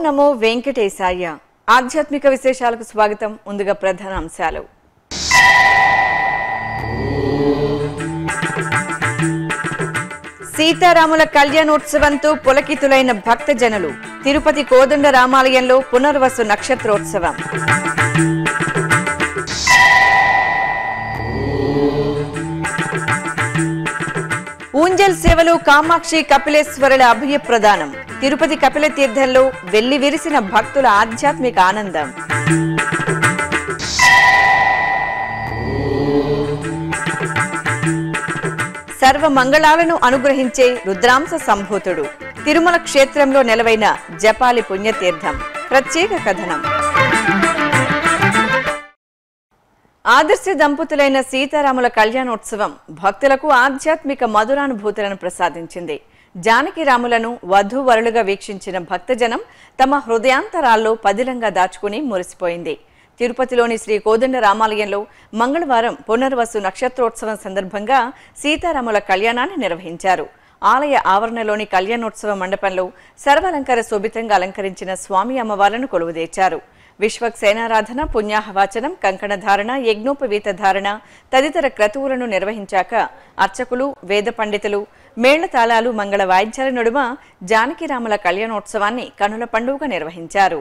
నమో వెంకటేశాయ ఆధ్యాత్మిక విశేషాలకు స్వాగతం ముందుగా ప్రధాన అంశాలు సీతారాముల కళ్యాణోత్సవంతో పులకితులైన భక్తజనులు తిరుపతి కోదండ రామాలయంలో పునర్వసు నక్షత్రోత్సవం ఊంజల్ సేవలు కామాక్షి కపిలేశ్వరుల అభయ ప్రదానం తిరుపతి కపిల తీర్థంలో వెళ్లి విరిసిన భక్తుల ఆధ్యాత్మిక ఆనందం సర్వ మంగళాలను అనుగ్రహించే రుద్రాంశ సంభూతుడు తిరుమల క్షేత్రంలో నెలవైన జపాలి పుణ్యతీర్థం ప్రత్యేక కథనం ఆదర్శ దంపతులైన సీతారాముల కళ్యాణోత్సవం భక్తులకు ఆధ్యాత్మిక మధురానుభూతులను ప్రసాదించింది జానకి రాములను వధూవరులుగా వీక్షించిన భక్తజనం తమ హృదయాంతరాల్లో పదిలంగా దాచుకుని మురిసిపోయింది తిరుపతిలోని శ్రీ కోదండ రామాలయంలో మంగళవారం పునర్వసు నక్షత్రోత్సవం సందర్భంగా సీతారాముల కళ్యాణాన్ని నిర్వహించారు ఆలయ ఆవరణలోని కళ్యాణోత్సవ మండపంలో సర్వాలంకార శోభితంగా అలంకరించిన స్వామి అమ్మవార్లను కొలువుదీర్చారు విశ్వక్సేనారాధన పుణ్యాహవాచనం కంకణధారణ యజ్ఞోపవీత ధారణ తదితర క్రతువులను నిర్వహించాక అర్చకులు వేద పండితులు మేళతాళాలు మంగళ వాయిద్యాల నడుమ జానకిరాముల కళ్యాణోత్సవాన్ని కనుల పండుగ నిర్వహించారు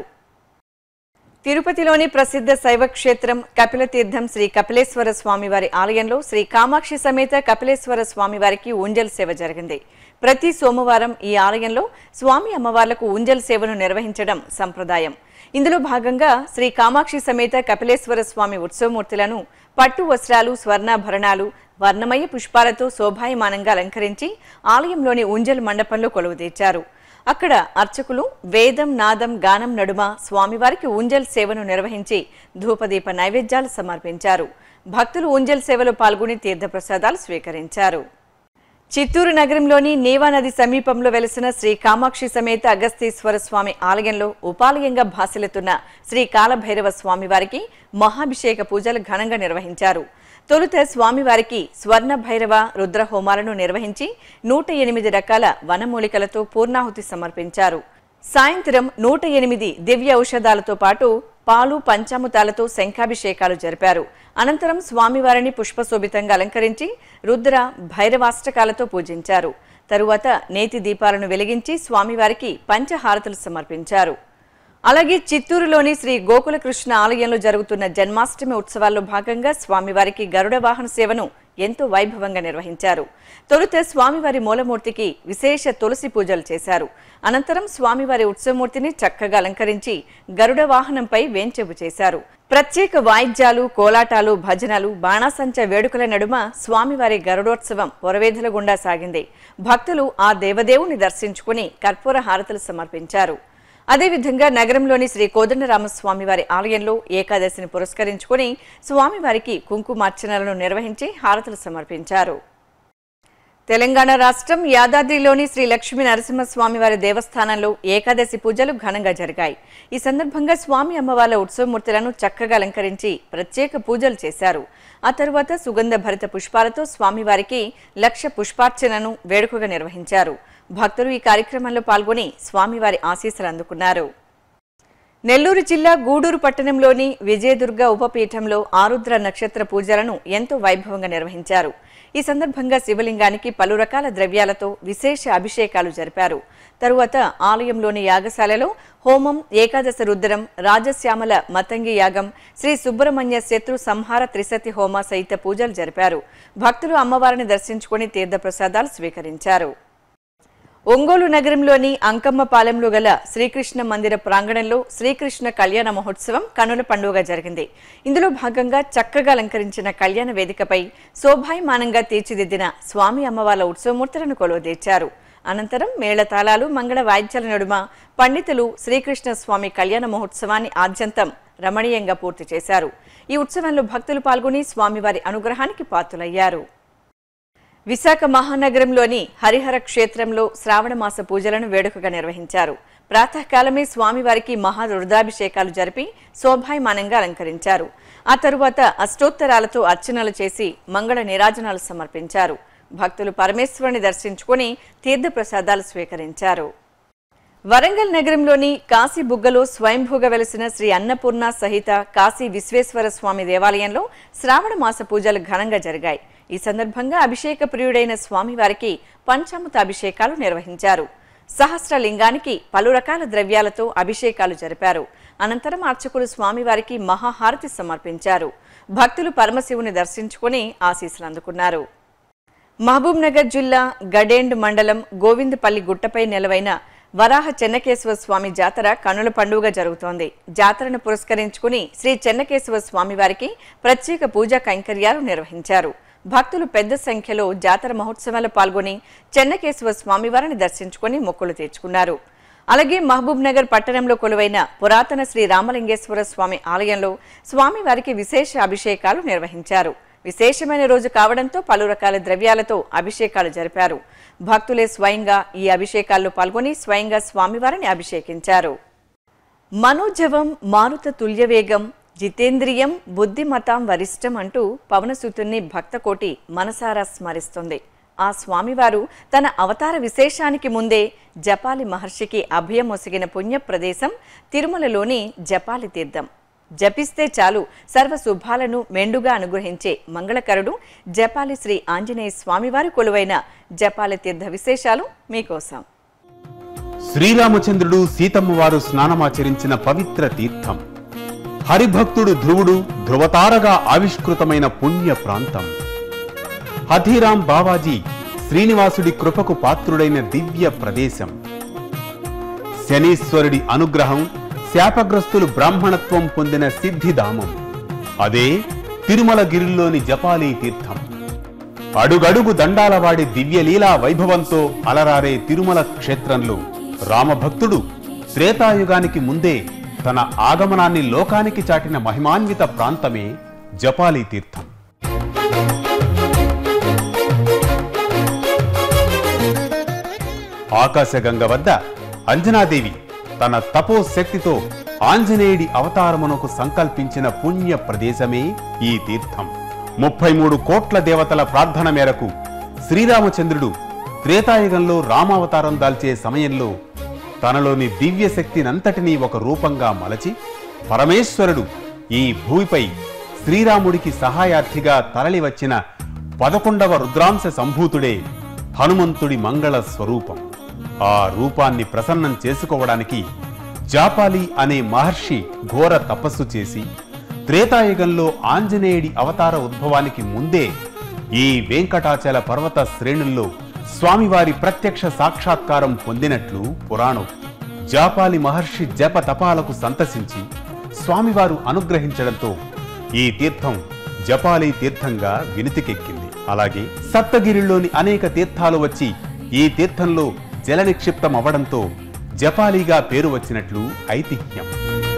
తిరుపతిలోని ప్రసిద్ధ శైవ క్షేత్రం కపిలతీర్థం శ్రీ కపిలేశ్వర స్వామివారి ఆలయంలో శ్రీ కామాక్షి సమేత కపిలేశ్వర స్వామివారికి ఊంజల్ సేవ జరిగింది ప్రతి సోమవారం ఈ ఆలయంలో స్వామి అమ్మవార్లకు ఊంజల్ సేవను నిర్వహించడం సంప్రదాయం ఇందులో భాగంగా శ్రీ కామాక్షి సమేత కపిలేశ్వర స్వామి ఉత్సవమూర్తులను పట్టు వస్త్రాలు స్వర్ణాభరణాలు వర్ణమయ పుష్పాలతో శోభాయమానంగా అలంకరించి ఆలయంలోని ఊంజల్ మండపంలో కొలువుదీర్చారు అక్కడ అర్చకులు వేదం నాదం గానం నడుమ స్వామివారికి ఊంజల్ సేవను నిర్వహించి ధూపదీప నైవేద్యాలు సమర్పించారు భక్తులు ఊంజల్ సేవలో పాల్గొని తీర్థప్రసాదాలు స్వీకరించారు చిత్తూరు నగరంలోని నీవా నది సమీపంలో వెలిసిన శ్రీ కామాక్షి సమేత అగస్తీశ్వర స్వామి ఆలయంలో ఉపాలయంగా భాసిల్లుతున్న శ్రీ కాలభైరవ స్వామివారికి మహాభిషేక పూజలు ఘనంగా నిర్వహించారు తొలుత స్వామివారికి స్వర్ణ భైరవ రుద్ర హోమాలను నిర్వహించి నూట ఎనిమిది రకాల వనమూలికలతో పూర్ణాహుతి సమర్పించారు సాయంత్రం నూట ఎనిమిది దివ్య ఔషధాలతో పాటు పాలు పంచాముతాలతో శంఖాభిషేకాలు జరిపారు అనంతరం స్వామివారిని పుష్పశోభితంగా అలంకరించి రుద్ర భైరవాష్టకాలతో పూజించారు తరువాత నేతి దీపాలను వెలిగించి స్వామివారికి పంచహారతులు సమర్పించారు అలాగే చిత్తూరులోని శ్రీ గోకులకృష్ణ ఆలయంలో జరుగుతున్న జన్మాష్టమి ఉత్సవాల్లో భాగంగా స్వామివారికి గరుడ వాహన సేవను ఎంతో వైభవంగా నిర్వహించారు తొలుత స్వామివారి మూలమూర్తికి విశేష తులసి పూజలు చేశారు అనంతరం స్వామివారి ఉత్సవమూర్తిని చక్కగా అలంకరించి గరుడ వాహనంపై వేంచెపు చేశారు ప్రత్యేక వాయిద్యాలు కోలాటాలు భజనలు బాణాసంచ వేడుకల నడుమ స్వామివారి గరుడోత్సవం పొరవేధుల గుండా సాగింది భక్తులు ఆ దేవదేవుని దర్శించుకుని కర్పూర హారతులు సమర్పించారు అదేవిధంగా నగరంలోని శ్రీ కోదండరామస్వామి వారి ఆలయంలో ఏకాదశిని పురస్కరించుకుని స్వామివారికి కుంకుమార్చనలను నిర్వహించి హారతులు సమర్పించారు తెలంగాణ రాష్ట్రం యాదాద్రిలోని శ్రీ లక్ష్మీ నరసింహస్వామి వారి దేవస్థానంలో ఏకాదశి పూజలు ఘనంగా జరిగాయి ఈ సందర్భంగా స్వామి అమ్మవార్ల ఉత్సవమూర్తులను చక్కగా అలంకరించి ప్రత్యేక పూజలు చేశారు ఆ తరువాత సుగంధ భరిత పుష్పాలతో స్వామివారికి లక్ష పుష్పార్చనను వేడుకగా నిర్వహించారు భక్తులు ఈ కార్యక్రమంలో పాల్గొని స్వామివారి ఆశీస్సులు అందుకున్నారు నెల్లూరు జిల్లా గూడూరు పట్టణంలోని విజయదుర్గ ఉపపీఠంలో ఆరుద్ర నక్షత్ర పూజలను ఎంతో వైభవంగా నిర్వహించారు ఈ సందర్భంగా శివలింగానికి పలు రకాల ద్రవ్యాలతో విశేష అభిషేకాలు జరిపారు తరువాత ఆలయంలోని యాగశాలలో హోమం ఏకాదశ రుద్రం రాజశ్యామల మతంగి యాగం శ్రీ సుబ్రహ్మణ్య శత్రు సంహార త్రిసతి హోమ సహిత పూజలు జరిపారు భక్తులు అమ్మవారిని దర్శించుకుని తీర్థప్రసాదాలు స్వీకరించారు ఒంగోలు నగరంలోని అంకమ్మపాలెంలో గల శ్రీకృష్ణ మందిర ప్రాంగణంలో శ్రీకృష్ణ కళ్యాణ మహోత్సవం కనుల పండుగ జరిగింది ఇందులో భాగంగా చక్కగా అలంకరించిన కళ్యాణ వేదికపై శోభాయమానంగా తీర్చిదిద్దిన స్వామి అమ్మవార్ల ఉత్సవమూర్తులను కొలువుదీర్చారు అనంతరం మేళతాళాలు మంగళ వాయిద్యాల నడుమ పండితులు శ్రీకృష్ణ స్వామి కళ్యాణ మహోత్సవాన్ని ఆద్యంతం రమణీయంగా పూర్తి చేశారు ఈ ఉత్సవంలో భక్తులు పాల్గొని స్వామివారి అనుగ్రహానికి పాత్రులయ్యారు విశాఖ మహానగరంలోని హరిహర క్షేత్రంలో శ్రావణ మాస పూజలను వేడుకగా నిర్వహించారు ప్రాతకాలమే స్వామివారికి మహా రుద్రాభిషేకాలు జరిపి శోభాయమానంగా అలంకరించారు ఆ తరువాత అష్టోత్తరాలతో అర్చనలు చేసి మంగళ నీరాజనాలు సమర్పించారు భక్తులు పరమేశ్వరుని దర్శించుకుని తీర్థప్రసాదాలు స్వీకరించారు వరంగల్ నగరంలోని కాశీ బుగ్గలో స్వయంభూగా వెలిసిన శ్రీ అన్నపూర్ణ సహిత కాశీ విశ్వేశ్వర స్వామి దేవాలయంలో శ్రావణ మాస పూజలు ఘనంగా జరిగాయి ఈ సందర్భంగా అభిషేక ప్రియుడైన స్వామివారికి పంచామృత అభిషేకాలు నిర్వహించారు సహస్ర లింగానికి పలు రకాల ద్రవ్యాలతో అభిషేకాలు జరిపారు అనంతరం అర్చకులు స్వామివారికి మహాహారతి సమర్పించారు భక్తులు పరమశివుని దర్శించుకుని ఆశీస్సులు అందుకున్నారు మహబూబ్ నగర్ జిల్లా గడేండ్ మండలం గోవిందపల్లి గుట్టపై నెలవైన వరాహ చెన్నకేశవ స్వామి జాతర కన్నుల పండుగ జరుగుతోంది జాతరను పురస్కరించుకుని శ్రీ చెన్నకేశవ స్వామి వారికి ప్రత్యేక పూజా కైంకర్యాలు నిర్వహించారు భక్తులు పెద్ద సంఖ్యలో జాతర మహోత్సవాల్లో పాల్గొని చెన్నకేశవ స్వామివారిని దర్శించుకుని మొక్కులు తీర్చుకున్నారు అలాగే మహబూబ్ నగర్ పట్టణంలో కొలువైన పురాతన శ్రీ రామలింగేశ్వర స్వామి ఆలయంలో స్వామివారికి విశేష అభిషేకాలు నిర్వహించారు విశేషమైన రోజు కావడంతో పలు రకాల ద్రవ్యాలతో అభిషేకాలు జరిపారు భక్తులే స్వయంగా ఈ అభిషేకాల్లో పాల్గొని స్వయంగా స్వామివారిని అభిషేకించారు మనోజవం మారుత తుల్యవేగం జితేంద్రియం బుద్ధిమతాం వరిష్టం అంటూ పవనసుతుణ్ణి భక్తకోటి మనసారా స్మరిస్తుంది ఆ స్వామివారు తన అవతార విశేషానికి ముందే జపాలి మహర్షికి అభయం ఒసిగిన పుణ్య ప్రదేశం తిరుమలలోని జపాలి తీర్థం జపిస్తే చాలు సర్వ శుభాలను మెండుగా అనుగ్రహించే మంగళకరుడు జపాలి శ్రీ ఆంజనేయ స్వామివారి కొలువైన జపాలి తీర్థ విశేషాలు మీకోసం శ్రీరామచంద్రుడు సీతమ్మ వారు స్నానమాచరించిన పవిత్ర తీర్థం హరిభక్తుడు ధ్రువుడు ధ్రువతారగా ఆవిష్కృతమైన పుణ్య ప్రాంతం హథీరాం బావాజీ శ్రీనివాసుడి కృపకు పాత్రుడైన దివ్య ప్రదేశం శనీశ్వరుడి అనుగ్రహం శాపగ్రస్తులు బ్రాహ్మణత్వం పొందిన సిద్ధిధామం అదే తిరుమల గిరిల్లోని జపాలీ తీర్థం అడుగడుగు దండాలవాడి దివ్యలీలా వైభవంతో అలరారే తిరుమల క్షేత్రంలో రామభక్తుడు త్రేతాయుగానికి ముందే తన ఆగమనాన్ని లోకానికి చాటిన మహిమాన్విత ప్రాంతమే జపాలీ తీర్థం ఆకాశగంగ వద్ద అంజనాదేవి తన తపోశక్తితో ఆంజనేయుడి అవతారమునకు సంకల్పించిన పుణ్య ప్రదేశమే ఈ తీర్థం ముప్పై మూడు కోట్ల దేవతల ప్రార్థన మేరకు శ్రీరామచంద్రుడు త్రేతాయుగంలో రామావతారం దాల్చే సమయంలో తనలోని దివ్య శక్తినంతటినీ ఒక రూపంగా మలచి పరమేశ్వరుడు ఈ భూమిపై శ్రీరాముడికి సహాయార్థిగా తరలివచ్చిన పదకొండవ రుద్రాంశ సంభూతుడే హనుమంతుడి మంగళ స్వరూపం ఆ రూపాన్ని ప్రసన్నం చేసుకోవడానికి జాపాలి అనే మహర్షి ఘోర తపస్సు చేసి త్రేతాయుగంలో ఆంజనేయుడి అవతార ఉద్భవానికి ముందే ఈ వెంకటాచల పర్వత శ్రేణుల్లో స్వామివారి ప్రత్యక్ష సాక్షాత్కారం పొందినట్లు పురాణం జాపాలి మహర్షి జప తపాలకు సంతసించి స్వామివారు అనుగ్రహించడంతో ఈ తీర్థం జపాలి తీర్థంగా వినుతికెక్కింది అలాగే సప్తగిరిలోని అనేక తీర్థాలు వచ్చి ఈ తీర్థంలో జల నిక్షిప్తం అవ్వడంతో జపాలీగా పేరు వచ్చినట్లు ఐతిహ్యం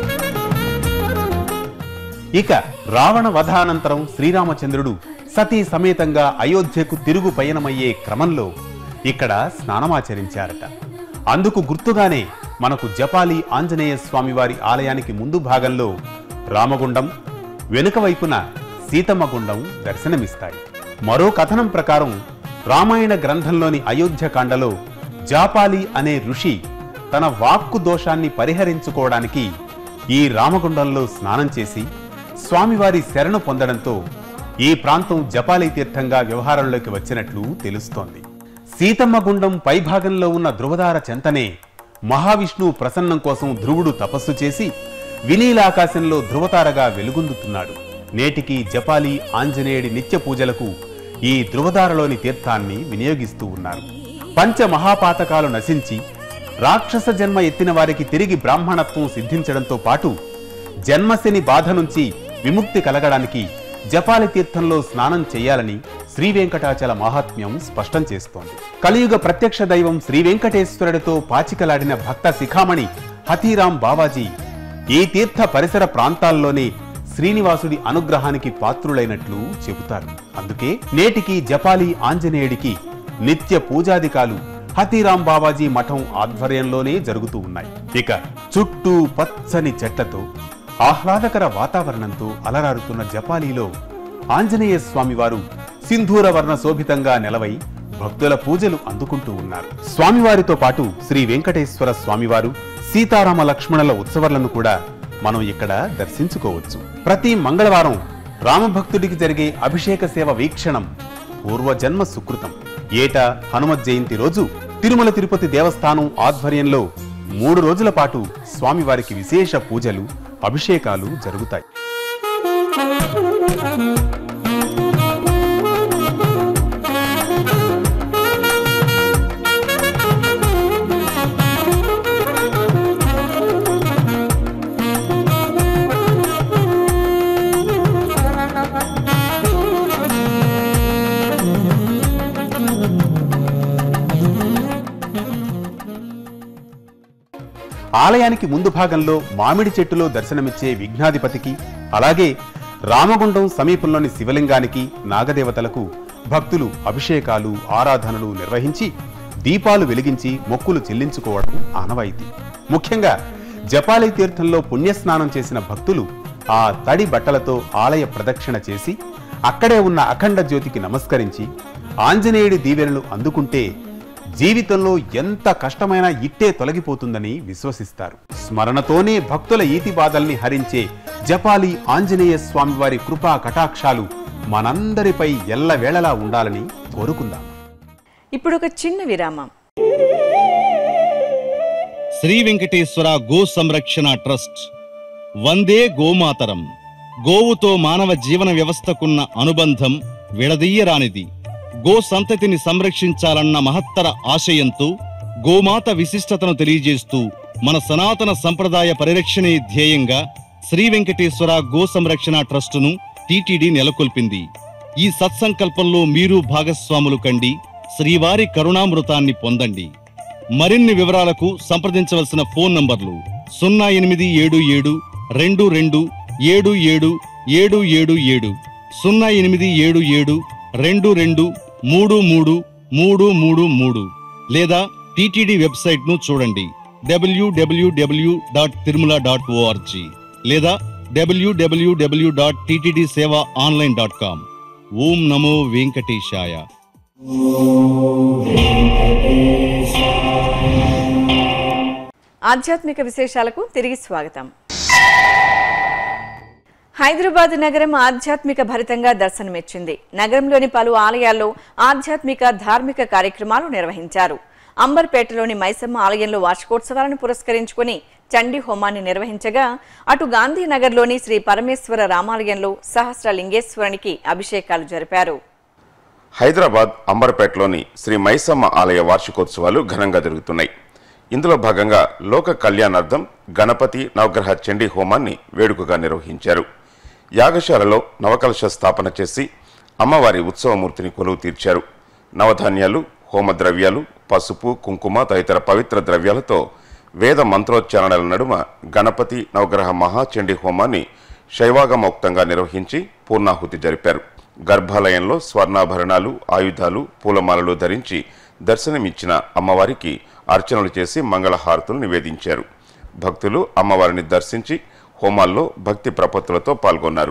ఇక రావణ వధానంతరం శ్రీరామచంద్రుడు సతీ సమేతంగా అయోధ్యకు తిరుగు పయనమయ్యే క్రమంలో ఇక్కడ స్నానమాచరించారట అందుకు గుర్తుగానే మనకు జపాలి ఆంజనేయ స్వామివారి ఆలయానికి ముందు భాగంలో రామగుండం వెనుక వైపున సీతమ్మ గుండం దర్శనమిస్తాయి మరో కథనం ప్రకారం రామాయణ గ్రంథంలోని అయోధ్యకాండలో జాపాలి అనే ఋషి తన వాక్కు దోషాన్ని పరిహరించుకోవడానికి ఈ రామగుండంలో స్నానం చేసి స్వామివారి శరణు పొందడంతో ఈ ప్రాంతం జపాలి తీర్థంగా వ్యవహారంలోకి వచ్చినట్లు తెలుస్తోంది సీతమ్మ గుండం పైభాగంలో ఉన్న ధృవదార చెంతనే మహావిష్ణువు ప్రసన్నం కోసం ధ్రువుడు తపస్సు చేసి వినీలాకాశంలో ధృవతారగా వెలుగొందుతున్నాడు నేటికి జపాలి ఆంజనేయుడి నిత్య పూజలకు ఈ ధృవదారలోని తీర్థాన్ని వినియోగిస్తూ ఉన్నారు పంచ మహాపాతకాలు నశించి రాక్షస జన్మ ఎత్తిన వారికి తిరిగి బ్రాహ్మణత్వం సిద్ధించడంతో పాటు జన్మశని బాధ నుంచి విముక్తి కలగడానికి జపాలి తీర్థంలో స్నానం చేయాలని శ్రీ వెంకటాచల మహాత్మ్యం స్పష్టం చేస్తోంది కలియుగ ప్రత్యక్ష దైవం శ్రీ వెంకటేశ్వరుడితో పాచికలాడిన భక్త శిఖామణి హతీరాం బావాజీ ఈ తీర్థ పరిసర ప్రాంతాల్లోనే శ్రీనివాసుడి అనుగ్రహానికి పాత్రులైనట్లు చెబుతారు అందుకే నేటికి జపాలి ఆంజనేయుడికి నిత్య పూజాదికాలు హతీరాం బావాజీ మఠం ఆధ్వర్యంలోనే జరుగుతూ ఉన్నాయి ఇక చుట్టూ పచ్చని చెట్లతో ఆహ్లాదకర వాతావరణంతో అలరారుతున్న జపాలీలో ఆంజనేయ స్వామివారు సింధూర వర్ణ శోభితంగా నెలవై భక్తుల పూజలు అందుకుంటూ ఉన్నారు స్వామివారితో పాటు శ్రీ వెంకటేశ్వర స్వామివారు సీతారామ లక్ష్మణుల ఉత్సవాలను కూడా మనం ఇక్కడ దర్శించుకోవచ్చు ప్రతి మంగళవారం రామభక్తుడికి జరిగే అభిషేక సేవ వీక్షణం పూర్వజన్మ సుకృతం ఏటా హనుమత్ జయంతి రోజు తిరుమల తిరుపతి దేవస్థానం ఆధ్వర్యంలో మూడు రోజుల పాటు స్వామివారికి విశేష పూజలు అభిషేకాలు జరుగుతాయి ఆలయానికి ముందు భాగంలో మామిడి చెట్టులో దర్శనమిచ్చే విఘ్నాధిపతికి అలాగే రామగుండం సమీపంలోని శివలింగానికి నాగదేవతలకు భక్తులు అభిషేకాలు ఆరాధనలు నిర్వహించి దీపాలు వెలిగించి మొక్కులు చెల్లించుకోవడం ఆనవాయితీ ముఖ్యంగా జపాలి తీర్థంలో పుణ్యస్నానం చేసిన భక్తులు ఆ తడి బట్టలతో ఆలయ ప్రదక్షిణ చేసి అక్కడే ఉన్న అఖండ జ్యోతికి నమస్కరించి ఆంజనేయుడి దీవెనలు అందుకుంటే జీవితంలో ఎంత కష్టమైనా ఇట్టే తొలగిపోతుందని విశ్వసిస్తారు స్మరణతోనే భక్తుల ఈతి బాధల్ని హరించే జపాలి ఆంజనేయ స్వామివారి కృపా కటాక్షాలు మనందరిపై ఎల్లవేళలా ఉండాలని కోరుకుందాం ఇప్పుడు ఒక చిన్న విరామం శ్రీ వెంకటేశ్వర గో సంరక్షణ ట్రస్ట్ వందే గోమాతరం గోవుతో మానవ జీవన వ్యవస్థకున్న అనుబంధం విడదీయరానిది గో సంతతిని సంరక్షించాలన్న మహత్తర ఆశయంతో గోమాత విశిష్టతను తెలియజేస్తూ మన సనాతన సంప్రదాయ పరిరక్షణే ధ్యేయంగా శ్రీ వెంకటేశ్వర గో సంరక్షణ ట్రస్టును టీటీడీ నెలకొల్పింది ఈ సత్సంకల్పంలో మీరు భాగస్వాములు కండి శ్రీవారి కరుణామృతాన్ని పొందండి మరిన్ని వివరాలకు సంప్రదించవలసిన ఫోన్ నంబర్లు సున్నా ఎనిమిది ఏడు ఏడు రెండు రెండు ఏడు ఏడు ఏడు ఏడు ఏడు సున్నా ఎనిమిది ఏడు ఏడు రెండు రెండు మూడు మూడు మూడు మూడు మూడు లేదా టీటీడీ వెబ్సైట్ ను చూడండి W W W dot Tirumala dot O R G లేదా W W W dot TTD seva online dot com ఓం నమో వెంకటేశాయ ఆధ్యాత్మిక విశేషాలకు తిరిగి స్వాగతం హైదరాబాద్ నగరం ఆధ్యాత్మిక భరితంగా దర్శనమిచ్చింది నగరంలోని పలు ఆలయాల్లో ఆధ్యాత్మిక ధార్మిక కార్యక్రమాలు నిర్వహించారు అంబర్పేటలోని మైసమ్మ ఆలయంలో వార్షికోత్సవాలను పురస్కరించుకుని చండీ హోమాన్ని నిర్వహించగా అటు గాంధీనగర్లోని శ్రీ పరమేశ్వర రామాలయంలో సహస్ర లింగేశ్వరునికి అభిషేకాలు జరిపారు హైదరాబాద్ అంబర్పేటలోని శ్రీ మైసమ్మ ఆలయ వార్షికోత్సవాలు ఘనంగా జరుగుతున్నాయి ఇందులో భాగంగా లోక కళ్యాణార్థం గణపతి నవగ్రహ చండీ హోమాన్ని వేడుకగా నిర్వహించారు యాగశాలలో నవకలశ స్థాపన చేసి అమ్మవారి ఉత్సవమూర్తిని కొలువు తీర్చారు నవధాన్యాలు హోమ ద్రవ్యాలు పసుపు కుంకుమ తదితర పవిత్ర ద్రవ్యాలతో వేద మంత్రోచ్చారణల నడుమ గణపతి నవగ్రహ మహాచండీ హోమాన్ని శైవాగమోక్తంగా నిర్వహించి పూర్ణాహుతి జరిపారు గర్భాలయంలో స్వర్ణాభరణాలు ఆయుధాలు పూలమాలలు ధరించి దర్శనమిచ్చిన అమ్మవారికి అర్చనలు చేసి మంగళహారతులు నివేదించారు భక్తులు అమ్మవారిని దర్శించి హోమాల్లో భక్తి ప్రపత్తులతో పాల్గొన్నారు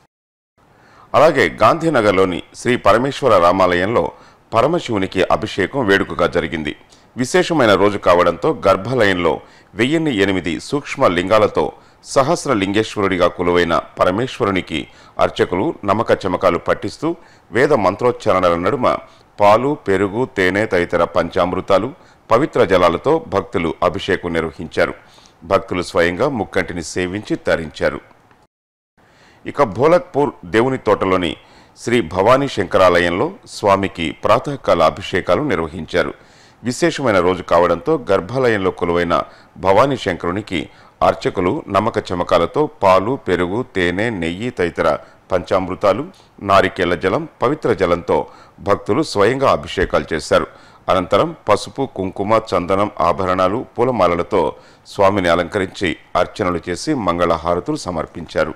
అలాగే గాంధీనగర్లోని శ్రీ పరమేశ్వర రామాలయంలో పరమశివునికి అభిషేకం వేడుకగా జరిగింది విశేషమైన రోజు కావడంతో గర్భాలయంలో వెయ్యిన్ని ఎనిమిది సూక్ష్మ లింగాలతో సహస్ర లింగేశ్వరుడిగా కొలువైన పరమేశ్వరునికి అర్చకులు నమక చమకాలు పట్టిస్తూ వేద మంత్రోచ్చారణల నడుమ పాలు పెరుగు తేనె తదితర పంచామృతాలు పవిత్ర జలాలతో భక్తులు అభిషేకం నిర్వహించారు భక్తులు స్వయంగా ముక్కంటిని సేవించి తరించారు ఇక భోలక్పూర్ దేవుని తోటలోని శ్రీ భవానీ శంకరాలయంలో స్వామికి ప్రాతకాల అభిషేకాలు నిర్వహించారు విశేషమైన రోజు కావడంతో గర్భాలయంలో కొలువైన భవానీ శంకరునికి అర్చకులు నమ్మక చమకాలతో పాలు పెరుగు తేనె నెయ్యి తదితర పంచామృతాలు నారికేళ్ల జలం పవిత్ర జలంతో భక్తులు స్వయంగా అభిషేకాలు చేశారు అనంతరం పసుపు కుంకుమ చందనం ఆభరణాలు పూలమాలలతో స్వామిని అలంకరించి అర్చనలు చేసి మంగళహారతులు సమర్పించారు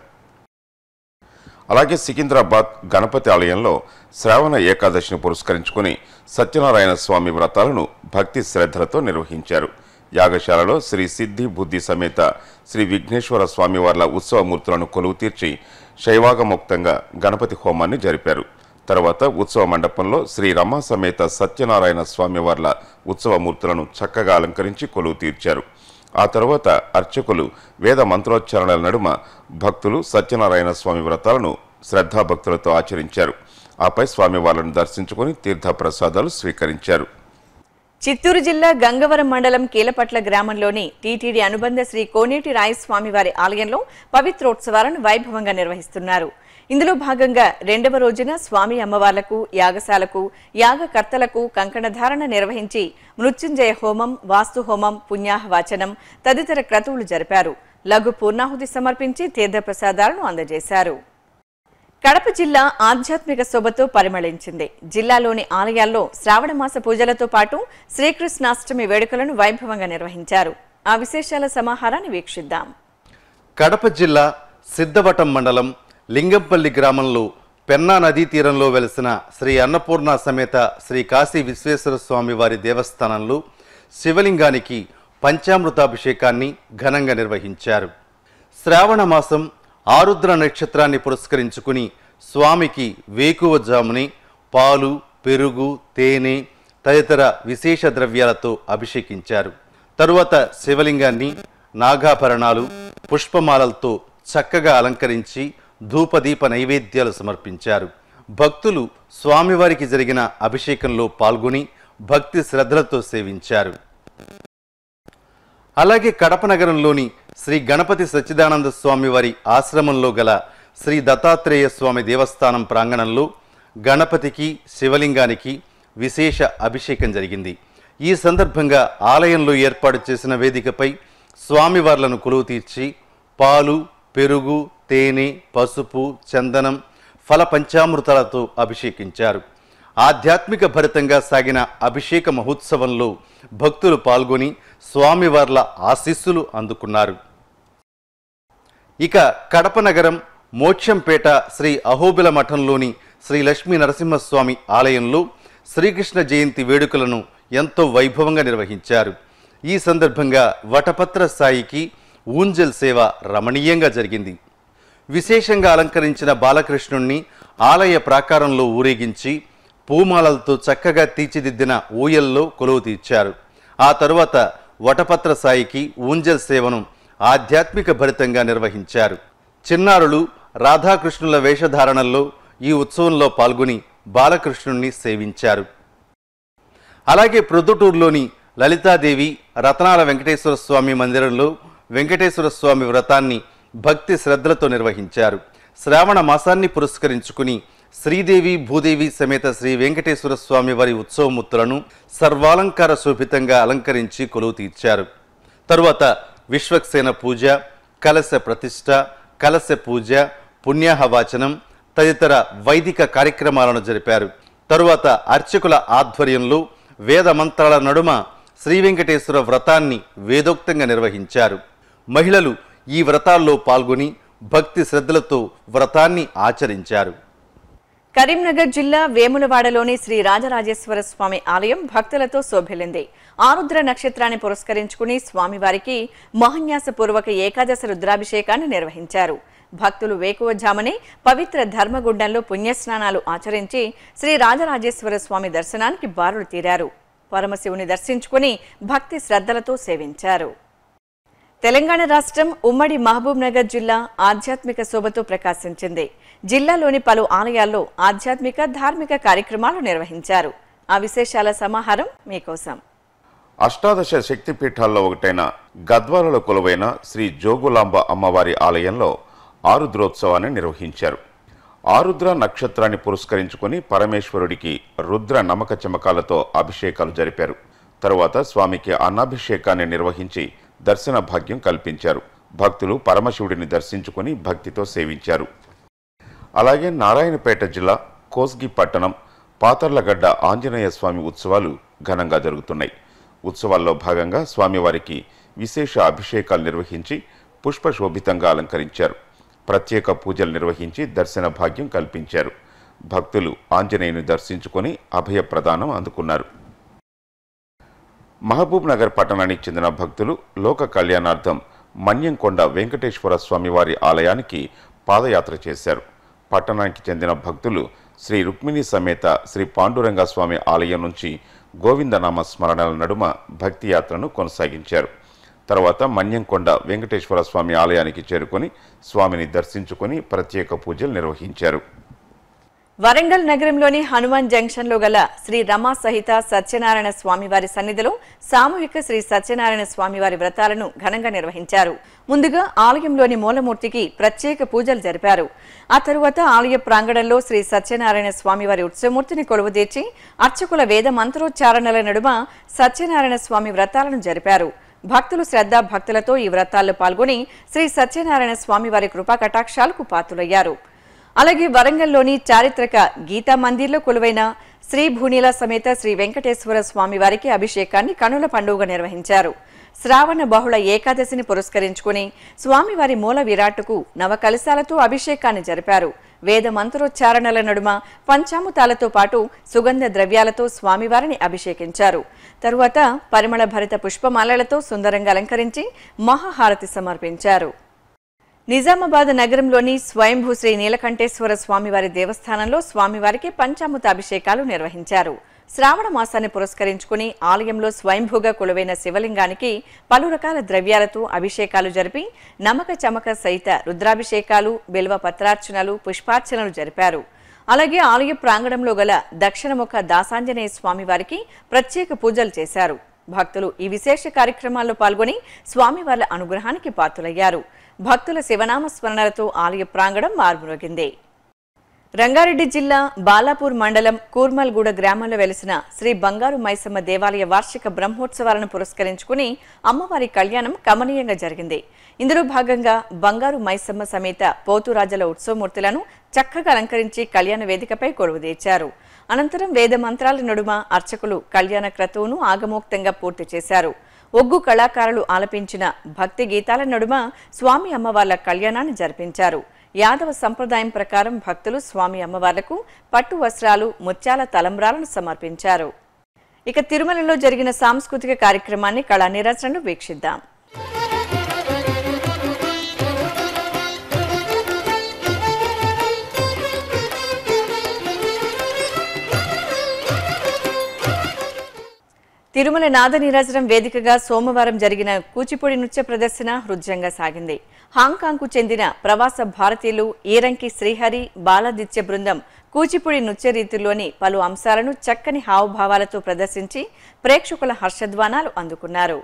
అలాగే సికింద్రాబాద్ గణపతి ఆలయంలో శ్రావణ ఏకాదశిని పురస్కరించుకుని సత్యనారాయణ స్వామి వ్రతాలను భక్తి శ్రద్ధలతో నిర్వహించారు యాగశాలలో శ్రీ సిద్ధి బుద్ధి సమేత శ్రీ విఘ్నేశ్వర స్వామివార్ల ఉత్సవమూర్తులను కొలువు తీర్చి శైవాగముక్తంగా గణపతి హోమాన్ని జరిపారు తర్వాత ఉత్సవ మండపంలో శ్రీ రమ సమేత సత్యనారాయణ స్వామివార్ల ఉత్సవమూర్తులను చక్కగా అలంకరించి కొలువు తీర్చారు ఆ తర్వాత అర్చకులు వేద మంత్రోచ్చారణల నడుమ భక్తులు సత్యనారాయణ స్వామి వ్రతాలను శ్రద్ధాభక్తులతో ఆచరించారు ఆపై స్వామివార్లను దర్శించుకుని తీర్థ ప్రసాదాలు స్వీకరించారు చిత్తూరు జిల్లా గంగవరం మండలం కీలపట్ల గ్రామంలోని టీటీడీ అనుబంధ శ్రీ కోనేటి రాయస్వామి వారి ఆలయంలో పవిత్రోత్సవాలను వైభవంగా నిర్వహిస్తున్నారు ఇందులో భాగంగా రెండవ రోజున స్వామి అమ్మవార్లకు యాగశాలకు యాగకర్తలకు కంకణధారణ నిర్వహించి మృత్యుంజయ హోమం వాస్తు హోమం పుణ్యాహవాచనం తదితర క్రతువులు జరిపారు లఘు పూర్ణాహుతి సమర్పించి తీర్థప్రసాదాలను అందజేశారు కడప జిల్లా ఆధ్యాత్మిక శోభతో పరిమళించింది జిల్లాలోని ఆలయాల్లో శ్రావణ మాస పూజలతో పాటు శ్రీకృష్ణాష్టమి వేడుకలను వైభవంగా నిర్వహించారు ఆ విశేషాల సమాహారాన్ని వీక్షిద్దాం కడప జిల్లా సిద్ధవటం మండలం లింగంపల్లి గ్రామంలో పెన్నా నదీ తీరంలో వెలిసిన శ్రీ అన్నపూర్ణ సమేత శ్రీ కాశీ విశ్వేశ్వర స్వామి వారి దేవస్థానంలో శివలింగానికి పంచామృతాభిషేకాన్ని ఘనంగా నిర్వహించారు శ్రావణ మాసం ఆరుద్ర నక్షత్రాన్ని పురస్కరించుకుని స్వామికి వేకువజాముని పాలు పెరుగు తేనె తదితర విశేష ద్రవ్యాలతో అభిషేకించారు తరువాత శివలింగాన్ని నాగాభరణాలు పుష్పమాలలతో చక్కగా అలంకరించి ధూపదీప నైవేద్యాలు సమర్పించారు భక్తులు స్వామివారికి జరిగిన అభిషేకంలో పాల్గొని భక్తి శ్రద్ధలతో సేవించారు అలాగే కడప నగరంలోని శ్రీ గణపతి సచ్చిదానంద స్వామి వారి ఆశ్రమంలో గల శ్రీ దత్తాత్రేయ స్వామి దేవస్థానం ప్రాంగణంలో గణపతికి శివలింగానికి విశేష అభిషేకం జరిగింది ఈ సందర్భంగా ఆలయంలో ఏర్పాటు చేసిన వేదికపై స్వామివార్లను కొలువు తీర్చి పాలు పెరుగు తేనె పసుపు చందనం ఫల పంచామృతాలతో అభిషేకించారు ఆధ్యాత్మిక భరితంగా సాగిన అభిషేక మహోత్సవంలో భక్తులు పాల్గొని స్వామివార్ల ఆశీస్సులు అందుకున్నారు ఇక కడప నగరం మోక్షంపేట శ్రీ అహోబిల మఠంలోని శ్రీ లక్ష్మీ నరసింహస్వామి ఆలయంలో శ్రీకృష్ణ జయంతి వేడుకలను ఎంతో వైభవంగా నిర్వహించారు ఈ సందర్భంగా వటపత్ర సాయికి ఊంజల్ సేవ రమణీయంగా జరిగింది విశేషంగా అలంకరించిన బాలకృష్ణుణ్ణి ఆలయ ప్రాకారంలో ఊరేగించి పూమాలలతో చక్కగా తీర్చిదిద్దిన ఊయల్లో కొలువు తీర్చారు ఆ తరువాత వటపత్ర సాయికి ఊంజల్ సేవను ఆధ్యాత్మిక భరితంగా నిర్వహించారు చిన్నారులు రాధాకృష్ణుల వేషధారణల్లో ఈ ఉత్సవంలో పాల్గొని బాలకృష్ణుణ్ణి సేవించారు అలాగే ప్రొద్దుటూరులోని లలితాదేవి రతనాల వెంకటేశ్వర స్వామి మందిరంలో వెంకటేశ్వర స్వామి వ్రతాన్ని భక్తి శ్రద్ధలతో నిర్వహించారు శ్రావణ మాసాన్ని పురస్కరించుకుని శ్రీదేవి భూదేవి సమేత శ్రీ వెంకటేశ్వర స్వామి వారి ఉత్సవమూర్తులను సర్వాలంకార శోభితంగా అలంకరించి కొలువు తీర్చారు తరువాత విశ్వక్సేన పూజ కలశ ప్రతిష్ట కలశ పూజ పుణ్యాహవాచనం తదితర వైదిక కార్యక్రమాలను జరిపారు తరువాత అర్చకుల ఆధ్వర్యంలో వేద మంత్రాల నడుమ శ్రీ వెంకటేశ్వర వ్రతాన్ని వేదోక్తంగా నిర్వహించారు మహిళలు ఈ వ్రతాల్లో పాల్గొని భక్తి శ్రద్ధలతో వ్రతాన్ని ఆచరించారు కరీంనగర్ జిల్లా వేములవాడలోని శ్రీ రాజరాజేశ్వర స్వామి ఆలయం భక్తులతో శోభిల్లింది ఆరుద్ర నక్షత్రాన్ని పురస్కరించుకుని స్వామివారికి మహన్యాసపూర్వక ఏకాదశ రుద్రాభిషేకాన్ని నిర్వహించారు భక్తులు వేకువజామునే పవిత్ర ధర్మగుండంలో పుణ్యస్నానాలు ఆచరించి శ్రీ రాజరాజేశ్వర స్వామి దర్శనానికి బారులు తీరారు పరమశివుని దర్శించుకుని భక్తి శ్రద్ధలతో సేవించారు తెలంగాణ రాష్ట్రం ఉమ్మడి మహబూబ్ నగర్ జిల్లా ఆధ్యాత్మిక శోభతో ప్రకాశించింది జిల్లాలోని పలు ఆలయాల్లో ఆధ్యాత్మిక ధార్మిక కార్యక్రమాలు నిర్వహించారు ఆ విశేషాల సమాహారం మీకోసం అష్టాదశ శక్తిపీఠాల్లో ఒకటైన గద్వాలలో కొలువైన శ్రీ జోగులాంబ అమ్మవారి ఆలయంలో ఆరుద్రోత్సవాన్ని నిర్వహించారు ఆరుద్ర నక్షత్రాన్ని పురస్కరించుకుని పరమేశ్వరుడికి రుద్ర నమక చమకాలతో అభిషేకాలు జరిపారు తరువాత స్వామికి అన్నాభిషేకాన్ని నిర్వహించి దర్శన భాగ్యం కల్పించారు భక్తులు పరమశివుడిని దర్శించుకుని భక్తితో సేవించారు అలాగే నారాయణపేట జిల్లా కోస్గి పట్టణం పాతర్లగడ్డ ఆంజనేయ స్వామి ఉత్సవాలు ఘనంగా జరుగుతున్నాయి ఉత్సవాల్లో భాగంగా స్వామివారికి విశేష అభిషేకాలు నిర్వహించి పుష్పశోభితంగా అలంకరించారు ప్రత్యేక పూజలు నిర్వహించి దర్శన భాగ్యం కల్పించారు భక్తులు ఆంజనేయుని దర్శించుకొని అభయ ప్రదానం అందుకున్నారు మహబూబ్ నగర్ పట్టణానికి చెందిన భక్తులు లోక కళ్యాణార్థం మన్యంకొండ వెంకటేశ్వర స్వామివారి ఆలయానికి పాదయాత్ర చేశారు పట్టణానికి చెందిన భక్తులు శ్రీ రుక్మిణి సమేత శ్రీ పాండురంగ స్వామి ఆలయం నుంచి గోవిందనామ స్మరణల నడుమ భక్తి యాత్రను కొనసాగించారు తర్వాత మన్యంకొండ వెంకటేశ్వర స్వామి ఆలయానికి చేరుకొని స్వామిని దర్శించుకొని ప్రత్యేక పూజలు నిర్వహించారు వరంగల్ నగరంలోని హనుమాన్ జంక్షన్ లో గల శ్రీ రమా సహిత సత్యనారాయణ స్వామివారి సన్నిధిలో సామూహిక శ్రీ సత్యనారాయణ స్వామివారి వ్రతాలను ఘనంగా నిర్వహించారు ముందుగా ఆలయంలోని మూలమూర్తికి ప్రత్యేక పూజలు జరిపారు ఆ తరువాత ఆలయ ప్రాంగణంలో శ్రీ సత్యనారాయణ స్వామివారి ఉత్సవమూర్తిని కొలువుదీర్చి అర్చకుల వేద మంత్రోచ్చారణల నడుమ సత్యనారాయణ స్వామి వ్రతాలను జరిపారు భక్తులు శ్రద్ధా భక్తులతో ఈ వ్రతాల్లో పాల్గొని శ్రీ సత్యనారాయణ స్వామివారి కృపా కటాక్షాలకు పాత్రులయ్యారు అలాగే వరంగల్లోని చారిత్రక గీతా మందిర్లో కొలువైన శ్రీ భూనీల సమేత శ్రీ వెంకటేశ్వర స్వామి వారికి అభిషేకాన్ని కనుల పండుగ నిర్వహించారు శ్రావణ బహుళ ఏకాదశిని పురస్కరించుకుని స్వామివారి మూల విరాట్టుకు నవకలశాలతో అభిషేకాన్ని జరిపారు వేద మంత్రోచ్చారణల నడుమ పంచాముతాలతో పాటు సుగంధ ద్రవ్యాలతో స్వామివారిని అభిషేకించారు తరువాత పరిమళ భరిత పుష్పమాలలతో సుందరంగా అలంకరించి మహాహారతి సమర్పించారు నిజామాబాద్ నగరంలోని స్వయంభూ శ్రీ నీలకంఠేశ్వర స్వామివారి దేవస్థానంలో స్వామివారికి పంచామృత అభిషేకాలు నిర్వహించారు శ్రావణ మాసాన్ని పురస్కరించుకుని ఆలయంలో స్వయంభూగా కొలువైన శివలింగానికి పలు రకాల ద్రవ్యాలతో అభిషేకాలు జరిపి నమక చమక సహిత రుద్రాభిషేకాలు బిల్వ పత్రార్చనలు పుష్పార్చనలు జరిపారు అలాగే ఆలయ ప్రాంగణంలో గల దక్షిణముఖ దాసాంజనేయ స్వామివారికి ప్రత్యేక పూజలు చేశారు భక్తులు ఈ విశేష కార్యక్రమాల్లో పాల్గొని స్వామివార్ల అనుగ్రహానికి పాత్రులయ్యారు భక్తుల శివనామ స్మరణలతో ఆలయ ప్రాంగణం మార్మురోగింది రంగారెడ్డి జిల్లా బాలాపూర్ మండలం కూర్మల్గూడ గ్రామంలో వెలిసిన శ్రీ బంగారు మైసమ్మ దేవాలయ వార్షిక బ్రహ్మోత్సవాలను పురస్కరించుకుని అమ్మవారి కళ్యాణం కమనీయంగా జరిగింది ఇందులో భాగంగా బంగారు మైసమ్మ సమేత పోతురాజల ఉత్సవమూర్తులను చక్కగా అలంకరించి కళ్యాణ వేదికపై కొలువుదీర్చారు అనంతరం వేద మంత్రాల నడుమ అర్చకులు కళ్యాణ క్రతువును ఆగమోక్తంగా పూర్తి చేశారు ఒగ్గు కళాకారులు ఆలపించిన భక్తి గీతాల నడుమ స్వామి అమ్మవార్ల కళ్యాణాన్ని జరిపించారు యాదవ సంప్రదాయం ప్రకారం భక్తులు స్వామి అమ్మవార్లకు పట్టు వస్త్రాలు ముత్యాల తలంబ్రాలను సమర్పించారు ఇక తిరుమలలో జరిగిన సాంస్కృతిక కార్యక్రమాన్ని కళా నిరసనలు వీక్షిద్దాం తిరుమల నాద నీరాజనం వేదికగా సోమవారం జరిగిన కూచిపూడి నృత్య ప్రదర్శన హృద్యంగా సాగింది హాంకాంగ్కు చెందిన ప్రవాస భారతీయులు ఈరంకి శ్రీహరి బాలాదిత్య బృందం కూచిపూడి నృత్య రీతిలోని పలు అంశాలను చక్కని హావభావాలతో ప్రదర్శించి ప్రేక్షకుల హర్షధ్వానాలు అందుకున్నారు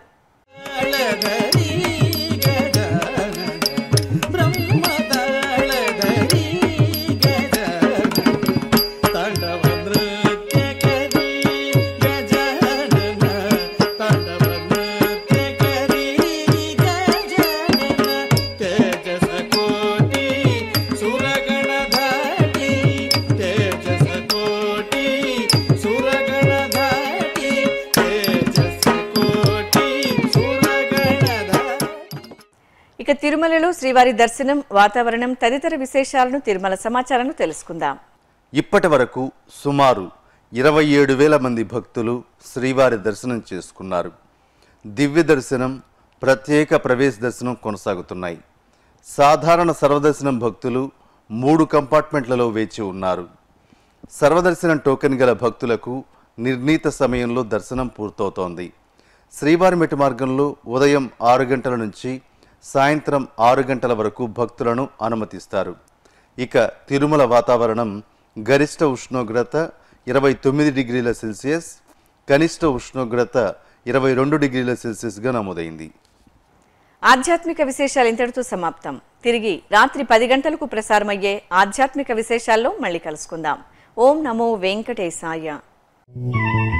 ఇక తిరుమలలో శ్రీవారి దర్శనం వాతావరణం తదితర విశేషాలను తిరుమల సమాచారాన్ని తెలుసుకుందాం ఇప్పటి వరకు సుమారు ఇరవై ఏడు వేల మంది భక్తులు శ్రీవారి దర్శనం చేసుకున్నారు దివ్య దర్శనం ప్రత్యేక ప్రవేశ దర్శనం కొనసాగుతున్నాయి సాధారణ సర్వదర్శనం భక్తులు మూడు కంపార్ట్మెంట్లలో వేచి ఉన్నారు సర్వదర్శనం టోకెన్ గల భక్తులకు నిర్ణీత సమయంలో దర్శనం పూర్తవుతోంది శ్రీవారి మెట్టు మార్గంలో ఉదయం ఆరు గంటల నుంచి సాయంత్రం ఆరు గంటల వరకు భక్తులను అనుమతిస్తారు ఇక తిరుమల వాతావరణం గరిష్ట ఉష్ణోగ్రత ఇరవై తొమ్మిది డిగ్రీల సెల్సియస్ కనిష్ట ఉష్ణోగ్రత ఇరవై రెండు డిగ్రీల సెల్సియస్గా నమోదైంది ఆధ్యాత్మిక విశేషాలు ఇంతటితో సమాప్తం తిరిగి రాత్రి పది గంటలకు ప్రసారమయ్యే ఆధ్యాత్మిక విశేషాల్లో మళ్ళీ కలుసుకుందాం ఓం నమో వెంకటేశాయ